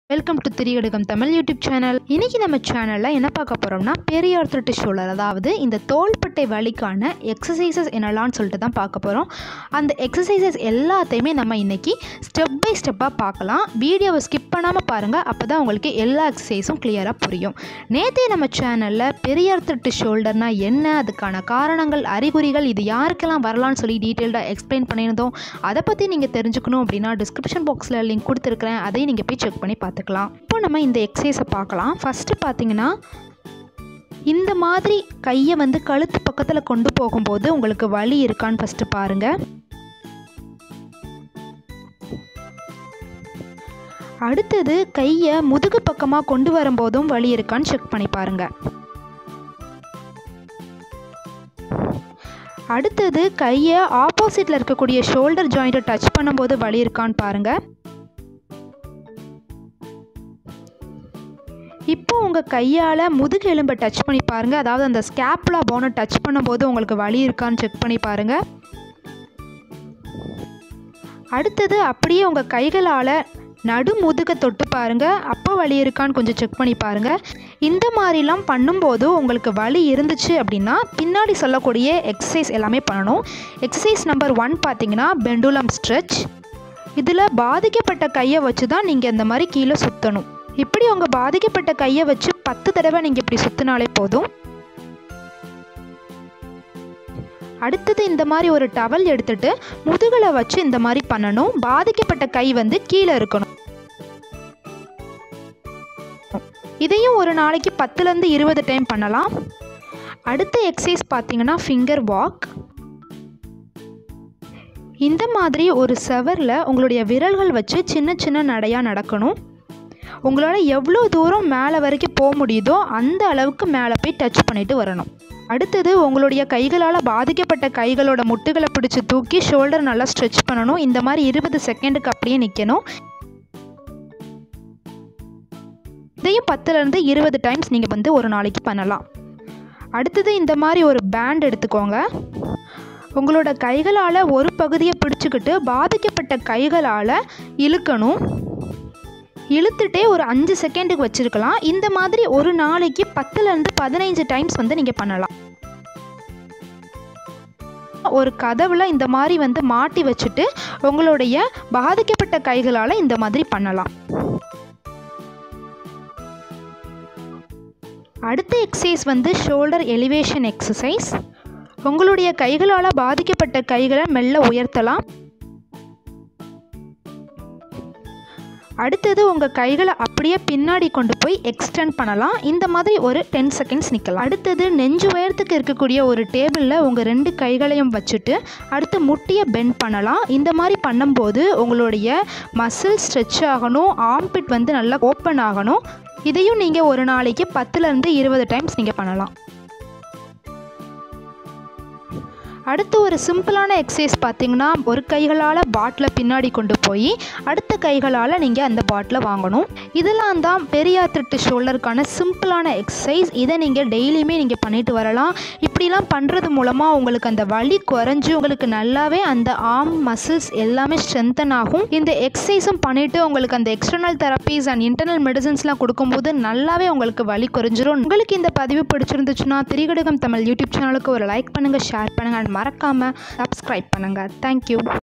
welcome to திரியடுகம் Tamil YouTube channel இன்னைக்கு நம்ம சேனலில் என்ன பார்க்க போகிறோம்னா பெரியார் திருட்டு ஷோல்டர் அதாவது இந்த தோள்பட்டை வலிக்கான எக்ஸசைசஸ் என்னலான்னு சொல்லிட்டு தான் பார்க்க போகிறோம் அந்த எக்ஸசைசஸ் எல்லாத்தையுமே நம்ம இன்னைக்கு ஸ்டெப் பை ஸ்டெப்பாக பார்க்கலாம் வீடியோவை ஸ்கிப் பண்ணாமல் பாருங்கள் அப்போ தான் உங்களுக்கு எல்லா எக்ஸசைஸும் கிளியராக புரியும் நேற்றே நம்ம சேனலில் பெரியார் திருட்டு ஷோல்டர்னா என்ன அதுக்கான காரணங்கள் அறிகுறிகள் இது யாருக்கெல்லாம் வரலாம்னு சொல்லி டீட்டெயில்டாக எக்ஸ்பிளைன் பண்ணியிருந்தோம் அதை பற்றி நீங்கள் தெரிஞ்சுக்கணும் அப்படின்னா டிஸ்கிரிப்ஷன் பாக்ஸில் லிங்க் கொடுத்துருக்குறேன் அதையும் நீங்கள் போய் செக் பண்ணி பார்த்துக்கலாம் இப்போ நம்ம இந்த எக்ஸசைஸை பார்க்கலாம் ஃபஸ்ட்டு பார்த்தீங்கன்னா இந்த மாதிரி கையை வந்து கழுத்து பக்கத்தில் கொண்டு போகும்போது உங்களுக்கு வலி இருக்கான்னு ஃபஸ்ட்டு பாருங்கள் அடுத்தது கையை முதுகு பக்கமாக கொண்டு வரும்போதும் வலி இருக்கான்னு செக் பண்ணி பாருங்கள் அடுத்தது கையை ஆப்போசிட்டில் இருக்கக்கூடிய ஷோல்டர் ஜாயிண்ட்டை டச் பண்ணும்போது வலி இருக்கான்னு பாருங்கள் இப்போ உங்கள் கையால் முதுகு எலும்பை டச் பண்ணி பாருங்கள் அதாவது அந்த ஸ்கேப்லா போனை டச் பண்ணும்போது உங்களுக்கு வலி இருக்கான்னு செக் பண்ணி பாருங்கள் அடுத்தது அப்படியே உங்கள் கைகளால் நடு முதுகை தொட்டு பாருங்கள் அப்போ வலி இருக்கான்னு கொஞ்சம் செக் பண்ணி பாருங்கள் இந்த மாதிரிலாம் பண்ணும்போது உங்களுக்கு வலி இருந்துச்சு அப்படின்னா பின்னாடி சொல்லக்கூடிய எக்ஸசைஸ் எல்லாமே பண்ணணும் எக்ஸசைஸ் நம்பர் ஒன் பார்த்தீங்கன்னா பெண்டுலம் ஸ்ட்ரெச் இதில் பாதிக்கப்பட்ட கையை வச்சு தான் நீங்கள் இந்த மாதிரி கீழே சுற்றணும் இப்படி உங்கள் பாதிக்கப்பட்ட கையை வச்சு பத்து தடவை நீங்கள் இப்படி சுற்றினாலே போதும் அடுத்தது இந்த மாதிரி ஒரு டவல் எடுத்துட்டு முதுகலை வச்சு இந்த மாதிரி பண்ணணும் பாதிக்கப்பட்ட கை வந்து கீழே இருக்கணும் இதையும் ஒரு நாளைக்கு பத்துலேருந்து இருபது டைம் பண்ணலாம் அடுத்த எக்ஸசைஸ் பார்த்தீங்கன்னா ஃபிங்கர் வாக் இந்த மாதிரி ஒரு செவரில் உங்களுடைய விரல்கள் வச்சு சின்ன சின்ன நடையாக நடக்கணும் உங்களால் எவ்வளோ தூரம் மேலே வரைக்கும் போக முடியுதோ அந்த அளவுக்கு மேலே போய் டச் பண்ணிட்டு வரணும் அடுத்தது உங்களுடைய கைகளால் பாதிக்கப்பட்ட கைகளோட முட்டுகளை பிடிச்சி தூக்கி ஷோல்டர் நல்லா ஸ்ட்ரெச் பண்ணணும் இந்த மாதிரி இருபது செகண்டுக்கு அப்படியே நிற்கணும் இதையும் பத்துலேருந்து இருபது டைம்ஸ் நீங்கள் வந்து ஒரு நாளைக்கு பண்ணலாம் அடுத்தது இந்த மாதிரி ஒரு பேண்ட் எடுத்துக்கோங்க உங்களோட கைகளால் ஒரு பகுதியை பிடிச்சிக்கிட்டு பாதிக்கப்பட்ட கைகளால் இழுக்கணும் இழுத்துட்டே ஒரு அஞ்சு செகண்டுக்கு வச்சுருக்கலாம் இந்த மாதிரி ஒரு நாளைக்கு பத்துலேருந்து பதினைஞ்சு டைம்ஸ் வந்து நீங்கள் பண்ணலாம் ஒரு கதவுல இந்த மாதிரி வந்து மாட்டி வச்சுட்டு உங்களுடைய பாதிக்கப்பட்ட கைகளால் இந்த மாதிரி பண்ணலாம் அடுத்த எக்ஸசைஸ் வந்து ஷோல்டர் எலிவேஷன் எக்ஸசைஸ் உங்களுடைய கைகளால் பாதிக்கப்பட்ட கைகளை மெல்ல உயர்த்தலாம் அடுத்தது உங்கள் கைகளை அப்படியே பின்னாடி கொண்டு போய் எக்ஸ்டெண்ட் பண்ணலாம் இந்த மாதிரி ஒரு டென் செகண்ட்ஸ் நிற்கலாம் அடுத்தது நெஞ்சு உயரத்துக்கு இருக்கக்கூடிய ஒரு டேபிளில் உங்கள் ரெண்டு கைகளையும் வச்சுட்டு அடுத்து முட்டியை பெண்ட் பண்ணலாம் இந்த மாதிரி பண்ணும்போது உங்களுடைய மசில் ஸ்ட்ரெச் ஆகணும் ஆம்பிட் வந்து நல்லா ஓப்பன் ஆகணும் இதையும் நீங்கள் ஒரு நாளைக்கு பத்துலேருந்து இருபது டைம்ஸ் நீங்கள் பண்ணலாம் அடுத்து ஒரு சிம்பிளான எக்ஸசைஸ் பார்த்தீங்கன்னா ஒரு கைகளால் பாட்டிலை பின்னாடி கொண்டு போய் அடுத்த கைகளால் நீங்கள் அந்த பாட்டிலை வாங்கணும் இதெல்லாம் தான் பெரியார் திருட்டு ஷோல்டருக்கான சிம்பிளான எக்ஸசைஸ் இதை நீங்கள் டெய்லியுமே நீங்கள் பண்ணிட்டு வரலாம் இப்படிலாம் பண்ணுறது மூலமாக உங்களுக்கு அந்த வலி குறைஞ்சி உங்களுக்கு நல்லாவே அந்த ஆர்ம் மசில்ஸ் எல்லாமே ஸ்ட்ரென்தன் ஆகும் இந்த எக்ஸசைஸும் பண்ணிவிட்டு உங்களுக்கு அந்த எக்ஸ்டர்னல் தெரப்பீஸ் அண்ட் இன்டர்னல் மெடிசன்ஸ்லாம் கொடுக்கும்போது நல்லாவே உங்களுக்கு வலி குறைஞ்சிரும் உங்களுக்கு இந்த பதிவு பிடிச்சிருந்துச்சுன்னா திரிகடகம் தமிழ் யூடியூப் சேனலுக்கு ஒரு லைக் பண்ணுங்கள் ஷேர் பண்ணுங்கள் அண்ட் மறக்காமல் சப்ஸ்கிரைப் பண்ணுங்கள் தேங்க்யூ